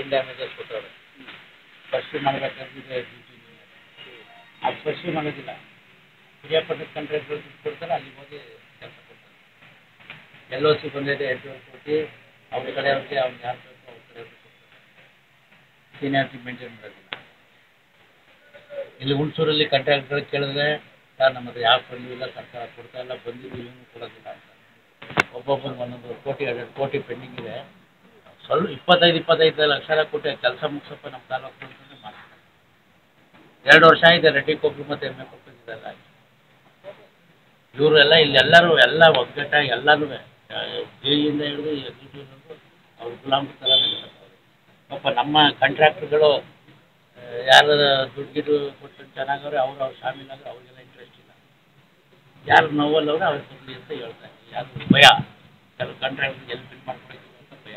brain damages ಕೊಟ್ಟವ್ರೆ pursue ಮಾಡಬೇಕಾದ್ರೆ duty ಅದು ಪರ್ಸ್ಯೂ ಮಾಡೋದಿಲ್ಲ ಪ್ರಿಯಾಪಟ್ಟಣದ ಕಾಂಟ್ರಾಕ್ಟ್ಗಳು ದುಡ್ಡು ಕೊಡ್ತಾರೆ ಅಲ್ಲಿಗೆ ಹೋಗಿ ಕೆಲಸ ಕೊಡ್ತಾರೆ ಎಲ್ ಒ ಸಿ ಬಂದಿದೆ ಎಂಟೂವರೆ ಕೋಟಿ ಅವ್ರ ಕಡೆಯವ್ರಿಗೆ ಅವ್ರಿಗೆ ಯಾರು ಬೇಕು ಅವ್ರ ಕಡೆಯವ್ರಿಗೆ ಕೊಡ್ತಾರೆ ಸೀನಿಯಾರಿಟಿ ಮೇಂಟೈನ್ ಮಾಡೋದಿಲ್ಲ ಇಲ್ಲಿ ಹುಣಸೂರಲ್ಲಿ ಕಾಂಟ್ರಾಕ್ಟ್ಗಳು ಕೇಳಿದ್ರೆ ಸರ್ ನಮ್ಮ ಹತ್ರ ಯಾವ ಫಂಡು ಇಲ್ಲ ಸರ್ಕಾರ ಕೊಡ್ತಾ ಇಲ್ಲ ಬಂದಿದ್ದೀವಿ ಇವನು ಕೊಡೋದಿಲ್ಲ ಅಂತ ಒಬ್ಬೊಬ್ಬರಿಗೆ ಒಂದೊಂದು ಕೋಟಿ ಎರಡೆರಡು ಕೋಟಿ ಪೆಂಡಿಂಗ್ ಇದೆ ಸ್ವಲ್ಪ ಇಪ್ಪತ್ತೈದು ಇಪ್ಪತ್ತೈದು ಲಕ್ಷ ಕೊಟ್ಟು ಕೆಲಸ ಮುಗಿಸಪ್ಪ ನಮ್ಮ ತಾಲೂಕು ಅಂತಂದ್ರೆ ಮಾಡ್ತಾರೆ ಎರಡು ವರ್ಷ ಆಗಿದೆ ರೆಡ್ಡಿ ಕೊಬ್ಬರು ಮತ್ತು ಎಮ್ಮೆ ಕೊಟ್ಟಿದ್ದಲ್ಲ ಇವರೆಲ್ಲ ಇಲ್ಲಿ ಎಲ್ಲರೂ ಎಲ್ಲ ಒಗ್ಗಟ್ಟಾಗಿ ಎಲ್ಲನೂ ಜೈಯಿಂದ ಹಿಡಿದು ಎಕ್ಸಿಕ್ಯೂಟಿವ್ವರೆಗೂ ಅವ್ರ ಗುಲಾಮ್ ಥರ ನಡೀತಾರೆ ಪಾಪ ನಮ್ಮ ಕಾಂಟ್ರಾಕ್ಟ್ರುಗಳು ಯಾರು ದುಡ್ಡು ಗಿಡ್ಡು ಕೊಟ್ಟು ಚೆನ್ನಾಗವ್ರೆ ಅವ್ರು ಅವ್ರು ಶಾಮೀಲಾದ್ರೆ ಅವ್ರಿಗೆಲ್ಲ ಇಂಟ್ರೆಸ್ಟ್ ಇಲ್ಲ ಯಾರು ನೋವಲ್ಲವ್ರೆ ಅವ್ರು ಕೊಡಲಿ ಅಂತ ಹೇಳ್ತಾರೆ ಯಾರು ಭಯ ಕೆಲವು ಕಾಂಟ್ರಾಕ್ಟ್ ಎಲ್ಲಿ ಬಿಲ್ ಮಾಡ್ಕೊಳ್ತೀವಿ ಅಂತ ಭಯ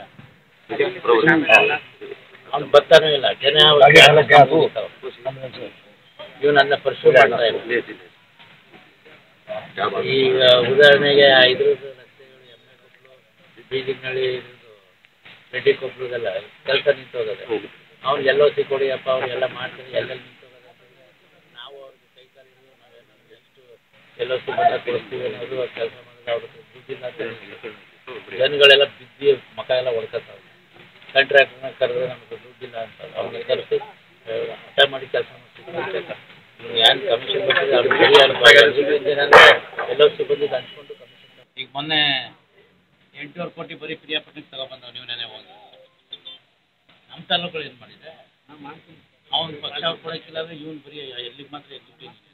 ಅವ್ನು ಬರ್ತಾನೂ ಇಲ್ಲ ಜನ ಇವನು ನನ್ನ ಪರ್ಸೂ ಮಾಡ್ತಾ ಇಲ್ಲ ಈಗ ಉದಾಹರಣೆಗೆ ಐದು ರಸ್ತೆಗಳು ಎಮ್ಮೆ ಕೊಪ್ಪಳು ಬೀದಿನಳ್ಳಿ ಇದ್ರದ್ದು ರೆಡ್ಡಿ ಕೊಪ್ಪಳದೆಲ್ಲ ಕೆಲಸ ನಿಂತೋಗದೆ ಅವ್ರಿಗೆ ಎಲ್ಲೋ ಸಿ ಕೊಡಿಯಪ್ಪ ಅವ್ರಿಗೆಲ್ಲ ಮಾಡ್ತಾರೆ ಎಲ್ಲೆಲ್ಲಿ ನಿಂತೋಗದೆ ಅಂತಂದ್ರೆ ನಾವು ಅವ್ರಿಗೆ ಕೈ ಕಾಲು ಹಿಡಿದು ನಾವೇನು ಎಷ್ಟು ಎಲ್ಲೋ ಸಿ ಬಂದ ಕೊಡಿಸ್ತೀವಿ ಅನ್ನೋದು ಕೆಲಸ ಮಾಡಿದ್ರೆ ಅವ್ರ ಹತ್ರ ದುಡ್ಡಿಲ್ಲ ಅಂತ ಹೇಳಿ ಜನಗಳೆಲ್ಲ ಬಿದ್ದು ಮಕ ಎಲ್ಲ ಹೊಡ್ಕೊತಾವೆ ಕಾಂಟ್ರಾಕ್ಟ್ರನ್ನ ಕರೆದ್ರೆ ನಮಗೆ ದುಡ್ಡಿಲ್ಲ ಅಂತ ಅವ್ರಿಗೆ ಕರೆಸಿ ಹಠ ಮಾಡಿ ಕೆಲಸ ಮಾಡ್ತೀವಿ ಏನು ಕಮಿಷನ್ ಬರ್ತಿದೆ ಅವ್ರಿಗೆ ಸರಿ ಅನ್ಬೋದು ಏನಂದ್ರೆ ಎಲ್ಲೋ ಸಿ ಬಂದಿದ್ದು ಹಂಚ್ಕೊಂಡು ಕಮಿಷನ್ ಈಗ ಮೊನ್ನೆ ಎಂಟೂವರೆ ಕೋಟಿ ಬರೀ ಪ್ರಿಯಾಪಟ್ಟಣಕ್ಕೆ ತಗೊಬಂದವ್ ನೀವು ನೆನೆ ಹೋಗಿ ನಮ್ಮ ತಾಲೂಕಲ್ಲಿ ಏನು ಮಾಡಿದೆ ಅವ್ನು ಪಕ್ಷ ಕೊಡೋಕ್ಕಿಲ್ಲ ಅಂದ್ರೆ ಇವ್ನು ಬರೀ ಎಲ್ಲಿಗೆ ಮಾತ್ರ ಎಕ್ಸಿಕ್ಯೂಟಿವ್